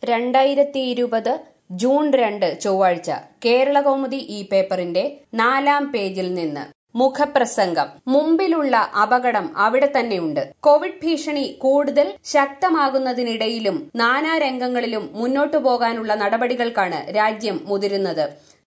രണ്ടായിരത്തി ഇരുപത് ജൂൺ രണ്ട് ചൊവ്വാഴ്ച കേരളകൗമുദി ഈ പേപ്പറിന്റെ നാലാം പേജിൽ നിന്ന് മുഖപ്രസംഗം മുമ്പിലുള്ള അപകടം അവിടെ തന്നെയുണ്ട് കോവിഡ് ഭീഷണി കൂടുതൽ ശക്തമാകുന്നതിനിടയിലും നാനാരംഗങ്ങളിലും മുന്നോട്ടു പോകാനുള്ള നടപടികൾക്കാണ് രാജ്യം മുതിരുന്നത്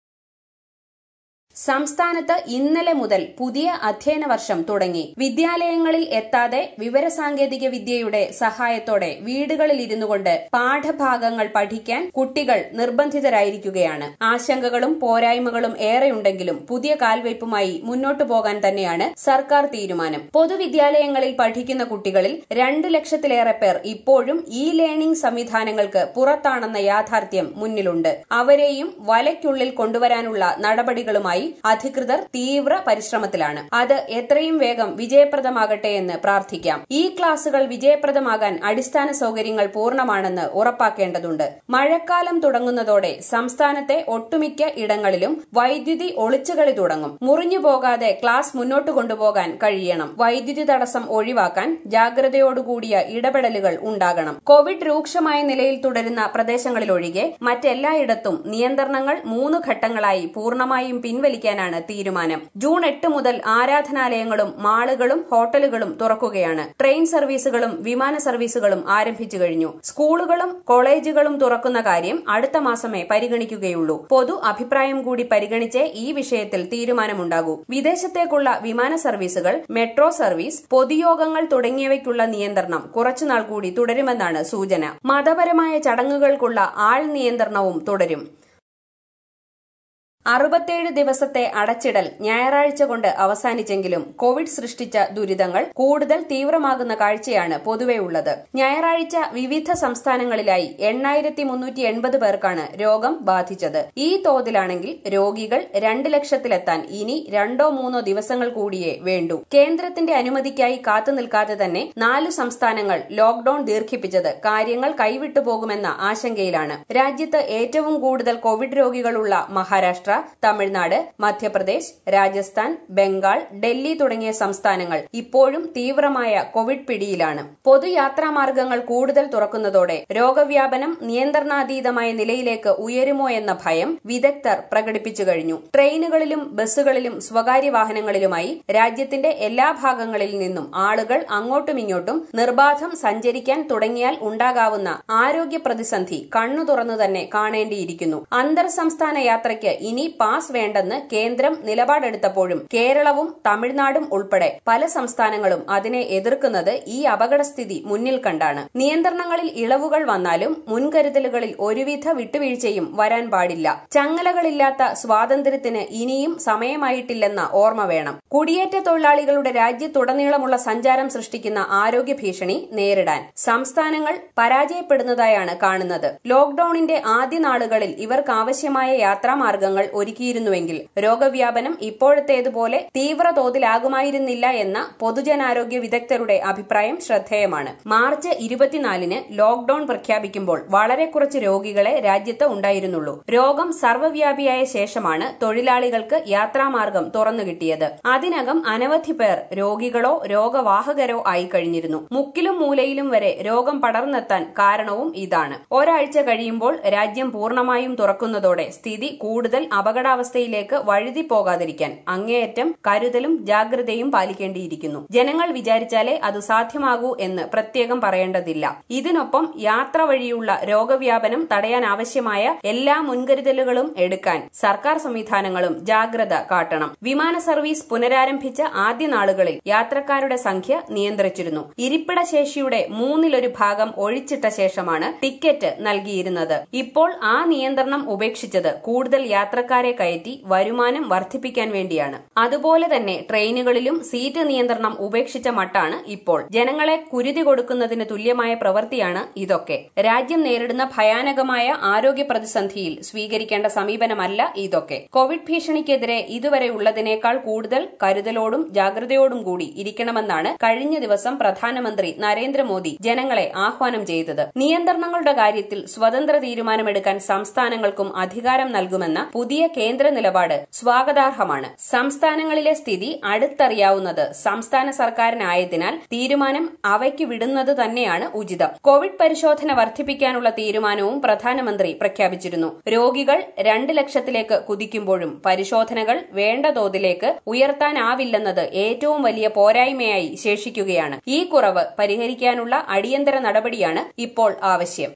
സംസ്ഥാനത്ത് ഇന്നലെ മുതൽ പുതിയ അധ്യയന വർഷം തുടങ്ങി വിദ്യാലയങ്ങളിൽ എത്താതെ വിവരസാങ്കേതിക വിദ്യയുടെ സഹായത്തോടെ വീടുകളിൽ ഇരുന്നു കൊണ്ട് പാഠഭാഗങ്ങൾ പഠിക്കാൻ കുട്ടികൾ നിർബന്ധിതരായിരിക്കുകയാണ് ആശങ്കകളും പോരായ്മകളും ഏറെയുണ്ടെങ്കിലും പുതിയ കാൽവയ്പുമായി മുന്നോട്ടു പോകാൻ തന്നെയാണ് സർക്കാർ തീരുമാനം പൊതുവിദ്യാലയങ്ങളിൽ പഠിക്കുന്ന കുട്ടികളിൽ രണ്ട് ലക്ഷത്തിലേറെ പേർ ഇപ്പോഴും ഇ ലേണിംഗ് സംവിധാനങ്ങൾക്ക് പുറത്താണെന്ന യാഥാർത്ഥ്യം മുന്നിലുണ്ട് അവരെയും വലയ്ക്കുള്ളിൽ കൊണ്ടുവരാനുള്ള നടപടികളുമായി അധികൃതർ തീവ്ര പരിശ്രമത്തിലാണ് അത് എത്രയും വേഗം വിജയപ്രദമാകട്ടെ എന്ന് പ്രാർത്ഥിക്കാം ഈ ക്ലാസുകൾ വിജയപ്രദമാകാൻ അടിസ്ഥാന സൗകര്യങ്ങൾ പൂർണ്ണമാണെന്ന് ഉറപ്പാക്കേണ്ടതുണ്ട് മഴക്കാലം തുടങ്ങുന്നതോടെ സംസ്ഥാനത്തെ ഒട്ടുമിക്ക ഇടങ്ങളിലും വൈദ്യുതി ഒളിച്ചുകളി തുടങ്ങും മുറിഞ്ഞു പോകാതെ ക്ലാസ് മുന്നോട്ട് കൊണ്ടുപോകാൻ കഴിയണം വൈദ്യുതി തടസ്സം ഒഴിവാക്കാൻ ജാഗ്രതയോടുകൂടിയ ഇടപെടലുകൾ ഉണ്ടാകണം കോവിഡ് രൂക്ഷമായ നിലയിൽ തുടരുന്ന പ്രദേശങ്ങളിലൊഴികെ മറ്റെല്ലായിടത്തും നിയന്ത്രണങ്ങൾ മൂന്ന് ഘട്ടങ്ങളായി പൂർണ്ണമായും പിൻവലിക്കാനാണ് തീരുമാനം ജൂൺ എട്ട് മുതൽ ആരാധനാലയങ്ങളും മാളുകളും ഹോട്ടലുകളും തുറക്കുകയാണ് ട്രെയിൻ സർവീസുകളും വിമാന സർവീസുകളും ആരംഭിച്ചു കഴിഞ്ഞു സ്കൂളുകളും കോളേജുകളും തുറക്കുന്ന കാര്യം അടുത്ത മാസമേ പരിഗണിക്കുകയുള്ളൂ പൊതു അഭിപ്രായം കൂടി പരിഗണിച്ചേ ഈ വിഷയത്തിൽ തീരുമാനമുണ്ടാകൂ വിദേശത്തേക്കുള്ള വിമാന സർവീസുകൾ മെട്രോ സർവീസ് പൊതുയോഗങ്ങൾ തുടങ്ങിയവയ്ക്കുള്ള നിയന്ത്രണം കുറച്ചുനാൾ കൂടി തുടരുമെന്നാണ് സൂചന മതപരമായ ചടങ്ങുകൾക്കുള്ള ആൾ നിയന്ത്രണവും തുടരും അറുപത്തേഴ് ദിവസത്തെ അടച്ചിടൽ ഞായറാഴ്ച കൊണ്ട് അവസാനിച്ചെങ്കിലും കോവിഡ് സൃഷ്ടിച്ച ദുരിതങ്ങൾ കൂടുതൽ തീവ്രമാകുന്ന കാഴ്ചയാണ് പൊതുവെ ഉള്ളത് ഞായറാഴ്ച വിവിധ സംസ്ഥാനങ്ങളിലായി എണ്ണായിരത്തി മുന്നൂറ്റി എൺപത് പേർക്കാണ് രോഗം ബാധിച്ചത് ഈ തോതിലാണെങ്കിൽ രോഗികൾ രണ്ട് ലക്ഷത്തിലെത്താൻ ഇനി രണ്ടോ മൂന്നോ ദിവസങ്ങൾ കൂടിയേ വേണ്ടൂ കേന്ദ്രത്തിന്റെ അനുമതിക്കായി കാത്തുനിൽക്കാതെ തന്നെ നാലു സംസ്ഥാനങ്ങൾ ലോക്ഡൌൺ ദീർഘിപ്പിച്ചത് കാര്യങ്ങൾ കൈവിട്ടു പോകുമെന്ന ആശങ്കയിലാണ് രാജ്യത്ത് ഏറ്റവും കൂടുതൽ കോവിഡ് രോഗികളുള്ള മഹാരാഷ്ട്ര തമിഴ്നാട് മധ്യപ്രദേശ് രാജസ്ഥാൻ ബംഗാൾ ഡൽഹി തുടങ്ങിയ സംസ്ഥാനങ്ങൾ ഇപ്പോഴും തീവ്രമായ കോവിഡ് പിടിയിലാണ് പൊതുയാത്രാ മാർഗങ്ങൾ കൂടുതൽ തുറക്കുന്നതോടെ രോഗവ്യാപനം നിയന്ത്രണാതീതമായ നിലയിലേക്ക് ഉയരുമോ എന്ന ഭയം വിദഗ്ധർ പ്രകടിപ്പിച്ചു കഴിഞ്ഞു ട്രെയിനുകളിലും ബസ്സുകളിലും സ്വകാര്യ വാഹനങ്ങളിലുമായി രാജ്യത്തിന്റെ എല്ലാ ഭാഗങ്ങളിൽ നിന്നും ആളുകൾ അങ്ങോട്ടും ഇങ്ങോട്ടും നിർബാധം സഞ്ചരിക്കാൻ തുടങ്ങിയാൽ ഉണ്ടാകാവുന്ന ആരോഗ്യ പ്രതിസന്ധി കണ്ണു തുറന്നു തന്നെ കാണേണ്ടിയിരിക്കുന്നു അന്തർ സംസ്ഥാന യാത്രയ്ക്ക് ഇനി പാസ് വേണ്ടെന്ന് കേന്ദ്രം നിലപാടെടുത്തപ്പോഴും കേരളവും തമിഴ്നാടും ഉൾപ്പെടെ പല സംസ്ഥാനങ്ങളും അതിനെ എതിർക്കുന്നത് ഈ അപകടസ്ഥിതി മുന്നിൽ കണ്ടാണ് നിയന്ത്രണങ്ങളിൽ ഇളവുകൾ വന്നാലും മുൻകരുതലുകളിൽ ഒരുവിധ വിട്ടുവീഴ്ചയും വരാൻ പാടില്ല ചങ്ങലകളില്ലാത്ത സ്വാതന്ത്ര്യത്തിന് ഇനിയും സമയമായിട്ടില്ലെന്ന ഓർമ്മ വേണം കുടിയേറ്റ തൊഴിലാളികളുടെ രാജ്യത്തുടനീളമുള്ള സഞ്ചാരം സൃഷ്ടിക്കുന്ന ആരോഗ്യ ഭീഷണി നേരിടാൻ സംസ്ഥാനങ്ങൾ പരാജയപ്പെടുന്നതായാണ് കാണുന്നത് ലോക്ഡൌണിന്റെ ആദ്യ നാളുകളിൽ ഇവർക്കാവശ്യമായ യാത്രാമാർഗങ്ങൾ ഒരുക്കിയിരുന്നുവെങ്കിൽ രോഗവ്യാപനം ഇപ്പോഴത്തേതുപോലെ തീവ്ര തോതിലാകുമായിരുന്നില്ല എന്ന പൊതുജനാരോഗ്യ വിദഗ്ധരുടെ അഭിപ്രായം ശ്രദ്ധേയമാണ് മാർച്ച് ഇരുപത്തിനാലിന് ലോക്ഡൌൺ പ്രഖ്യാപിക്കുമ്പോൾ വളരെ കുറച്ച് രോഗികളെ രാജ്യത്ത് ഉണ്ടായിരുന്നുള്ളൂ രോഗം സർവ്വവ്യാപിയായ ശേഷമാണ് തൊഴിലാളികൾക്ക് യാത്രാമാർഗം തുറന്നു കിട്ടിയത് അതിനകം അനവധി പേർ രോഗികളോ രോഗവാഹകരോ ആയി കഴിഞ്ഞിരുന്നു മുക്കിലും മൂലയിലും വരെ രോഗം പടർന്നെത്താൻ കാരണവും ഇതാണ് ഒരാഴ്ച കഴിയുമ്പോൾ രാജ്യം പൂർണ്ണമായും തുറക്കുന്നതോടെ സ്ഥിതി കൂടുതൽ അപകടാവസ്ഥയിലേക്ക് വഴുതി പോകാതിരിക്കാൻ അങ്ങേയറ്റം കരുതലും ജാഗ്രതയും പാലിക്കേണ്ടിയിരിക്കുന്നു ജനങ്ങൾ വിചാരിച്ചാലേ അത് സാധ്യമാകൂ എന്ന് പ്രത്യേകം പറയേണ്ടതില്ല ഇതിനൊപ്പം യാത്ര വഴിയുള്ള രോഗവ്യാപനം തടയാൻ ആവശ്യമായ എല്ലാ മുൻകരുതലുകളും എടുക്കാൻ സർക്കാർ സംവിധാനങ്ങളും ജാഗ്രത കാട്ടണം വിമാന സർവീസ് പുനരാരംഭിച്ച ആദ്യ നാളുകളിൽ യാത്രക്കാരുടെ സംഖ്യ നിയന്ത്രിച്ചിരുന്നു ഇരിപ്പിട ശേഷിയുടെ മൂന്നിലൊരു ഭാഗം ഒഴിച്ചിട്ട ശേഷമാണ് ടിക്കറ്റ് നൽകിയിരുന്നത് ഇപ്പോൾ ആ നിയന്ത്രണം ഉപേക്ഷിച്ചത് കൂടുതൽ യാത്രക്കാരെ കയറ്റി വരുമാനം വർദ്ധിപ്പിക്കാൻ വേണ്ടിയാണ് അതുപോലെ തന്നെ ട്രെയിനുകളിലും സീറ്റ് നിയന്ത്രണം ഉപേക്ഷിച്ച മട്ടാണ് ഇപ്പോൾ ജനങ്ങളെ കുരുതി കൊടുക്കുന്നതിന് തുല്യമായ പ്രവൃത്തിയാണ് ഇതൊക്കെ രാജ്യം നേരിടുന്ന ഭയാനകമായ ആരോഗ്യ പ്രതിസന്ധിയിൽ സ്വീകരിക്കേണ്ട സമീപനമല്ല ഇതൊക്കെ കോവിഡ് ഭീഷണിക്കെതിരെ ഇതുവരെ ഉള്ളതിനേക്കാൾ കൂടുതൽ കരുതലോടും ജാഗ്രതയോടും കൂടി ഇരിക്കണമെന്നാണ് കഴിഞ്ഞ ദിവസം പ്രധാനമന്ത്രി നരേന്ദ്രമോദി ജനങ്ങളെ ആഹ്വാനം ചെയ്തത് നിയന്ത്രണങ്ങളുടെ കാര്യത്തിൽ സ്വതന്ത്ര തീരുമാനമെടുക്കാൻ സംസ്ഥാനങ്ങൾക്കും അധികാരം നൽകുമെന്ന പുതിയ പുതിയ കേന്ദ്ര നിലപാട് സ്വാഗതാർഹമാണ് സംസ്ഥാനങ്ങളിലെ സ്ഥിതി അടുത്തറിയാവുന്നത് സംസ്ഥാന സർക്കാരിനായതിനാൽ തീരുമാനം അവയ്ക്ക് വിടുന്നത് തന്നെയാണ് ഉചിതം കോവിഡ് പരിശോധന വർദ്ധിപ്പിക്കാനുള്ള തീരുമാനവും പ്രധാനമന്ത്രി പ്രഖ്യാപിച്ചിരുന്നു രോഗികൾ രണ്ട് ലക്ഷത്തിലേക്ക് കുതിക്കുമ്പോഴും പരിശോധനകൾ വേണ്ട തോതിലേക്ക് ഉയർത്താനാവില്ലെന്നത് ഏറ്റവും വലിയ പോരായ്മയായി ശേഷിക്കുകയാണ് ഈ കുറവ് പരിഹരിക്കാനുള്ള അടിയന്തര നടപടിയാണ് ഇപ്പോൾ ആവശ്യം